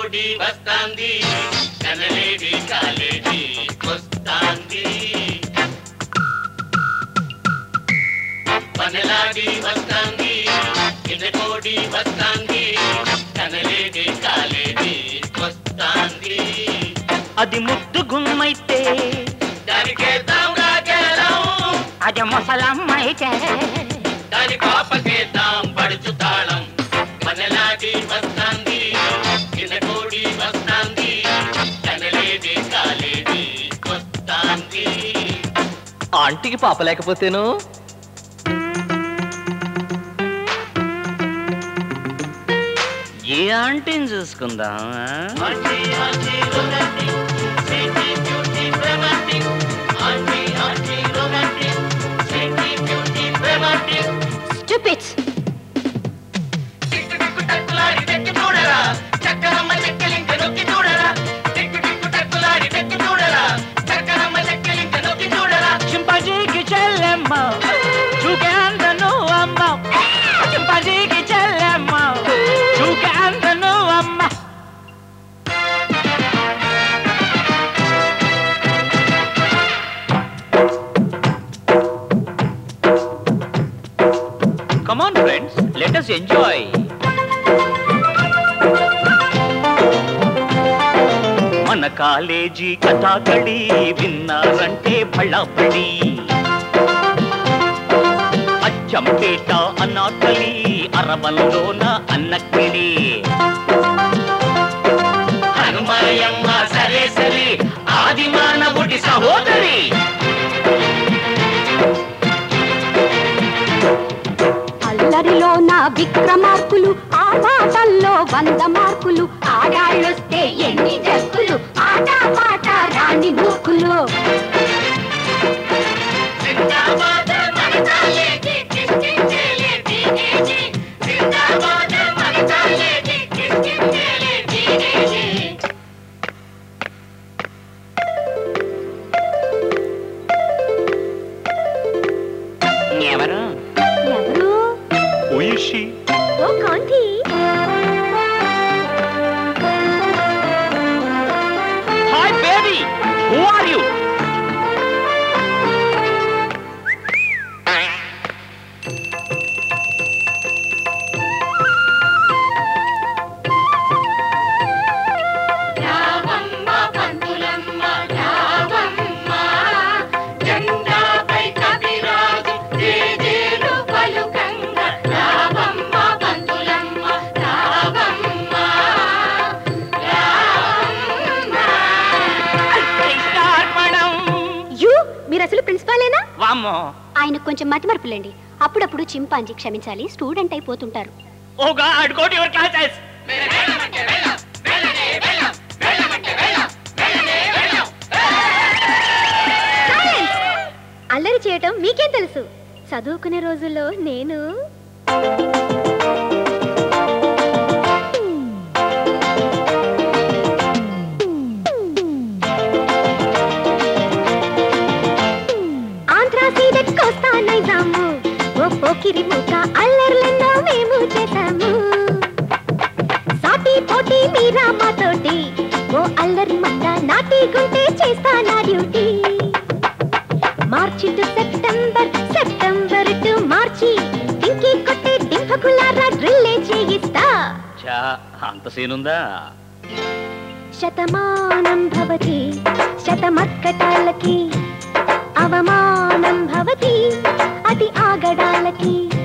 కోడి వస్తాంది కనలేడి కాలేడి వస్తాంది పనలాడి వస్తాంది కోడి వస్తాంది కనలేడి కాలేడి వస్తాంది అది ముద్దు గుమ్మైతే దానికేద్దాం రాగేలం అది ముసలమ్మైతే దాని పాపకేద్దాం పడుచు తాళం పనలాడి వస్తాంది కోడి వస్తాంది కనలేడి కాలేడి వస్తాంది ఆంటీకి పాప లేకపోతేను ఏ ఆంటీని చూసుకుందాం aunty aunty romantic city beauty romantic aunty aunty romantic city beauty romantic stupids టిక్కు టిక్కు టక్కులాడి తెక్కి చూడరా చక్కరమ్మ చెక్కలింక నొక్కి చూడరా టిక్కు టిక్కు టక్కులాడి తెక్కి చూడరా చక్కరమ్మ చెక్కలింక నొక్కి చూడరా చింపాజీకి చెల్లెమ్మ చూకే అందను అమ్మ చింపాజీకి చెల్లెమ్మ చూకే అందను అమ్మ come on friends let us enjoy మన కాలేజీ కథాకళి విన్నారంటే బళ్ళబడి అచ్చంపేట అనాకలి అరవంలోన అన్నకిడి హనుమాయమ్మ సరే సరే ఆది మానవుడి సహోదరి అల్లరిలో నా విక్రమార్కులు ఆటల్లో వంద మార్కులు ఆడాళ్ళొస్తే ఎన్ని జక్కులు ఆట పాట రాని మూకులు జిందాబాద్ మన కాలేజీ కిష్కించేలే టీనేజీ జిందాబాద్ మన కాలేజీ కిష్కించేలే టీనేజీ ఎవరు ఎవరు ఉయిషి ఓ Kanthi hi baby who are you రావమ్మ పంతులమ్మ రావమ్మ జెండాపై కవిరాజు జేజేలు పలుకంగ రావమ్మ పంతులమ్మ రావమ్మ యు మీరు అసలు ప్రిన్సిపాలేనా వామ్మో ఆయన కొంచెం మతిమరుపులేండి అప్పుడప్పుడు చింపాంజీ క్షమించాలి స్టూడెంట్ అయిపోతుంటారు oh God go to your classes అల్లరి చేయటం మీకేం తెలుసు చదువుకునే రోజుల్లో నేను ఆంధ్రా సీడెట్కొస్తా నైజాము ఓ పోకిరి మూక అల్లర్లెన్నో మేము చేశాము సాటి పోటీ మీరా మాతోటి ఓ అల్లరి మంట నాటి గుంటే చేస్తా నా duty March to September September to March డింకి కొట్టే డింపకులారా డ్రిల్లే చేయిస్తా చా అంత సీనుందా శతమానం భవతి శతమర్కటాలకి అవమానం భవతి అతి ఆగడాలకి